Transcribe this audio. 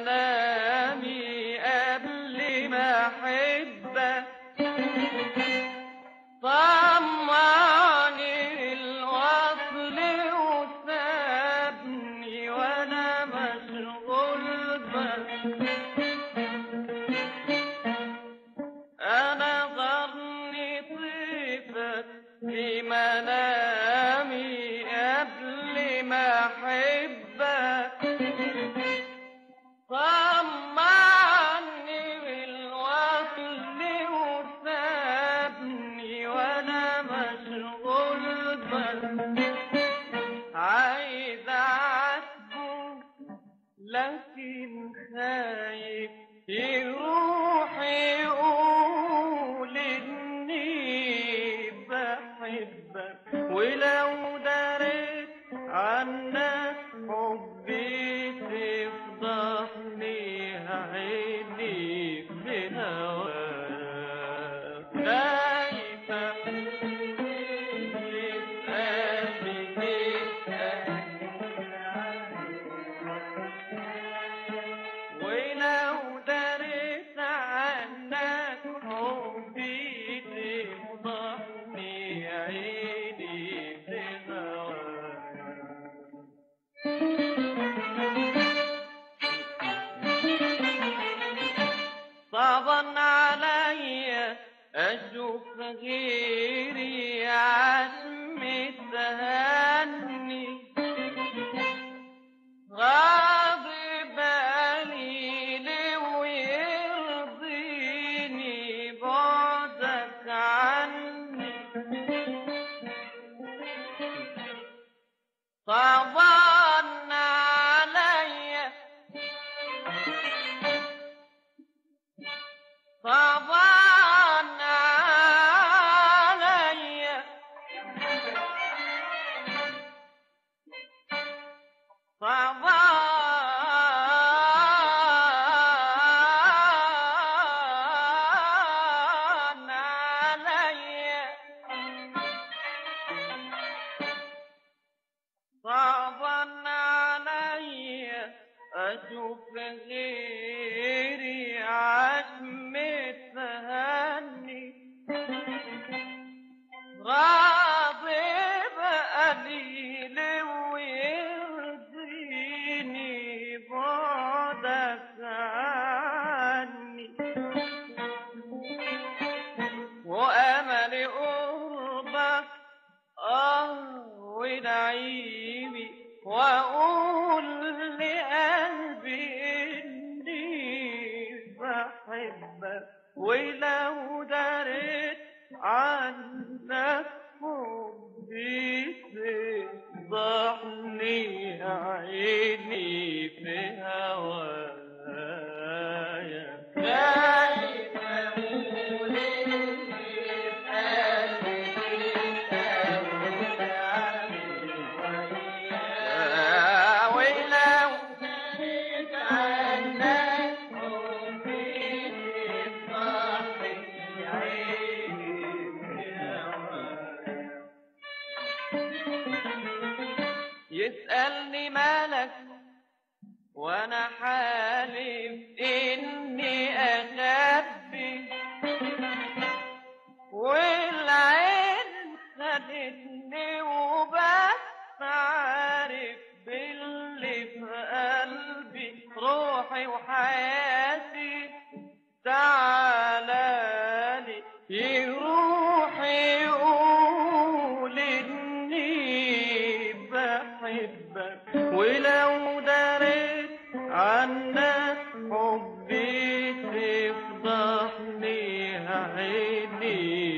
منامي قبل ما أحبك طمعني الوصل وسابني وأنا مشغول بك أنا ظني طيفك في منامي قبل ما أحبك طمعني بالوصل وسابني وأنا مشغول بك عايز أعاتبه لكن خايف يروح يقول إني بحبك ولو دريت عنك حبي تفضحني عيني بهواك خايفة تسألني ولو دريت عنك حبي تفضحني عيني بهواك صعبا علي أشوف غيري عزمي تهني غاضب قليل ويرضيني بعدك عني صعبان عليا صعبان عليا صعبان عليا صعبا عليا أشوف غيري عشمة تهني غاضب قليل ويرضيني بعدك عني وأمل قربك آه ونعيمي وأقول لقلبي إني بحبك ولو دريت عنك حبي تفضحني عيني في هوايا خايف أقول ولو دريت عنك حبي تفضحني عيني في هوايا يسألني مالك وانا حالف اني اخبي والعين خدتني وبس عارف باللي في قلبي روحي وحياتي تعالى لي يروح يقول اني بحبك ولو دريت عنك حبي تفضحني عيني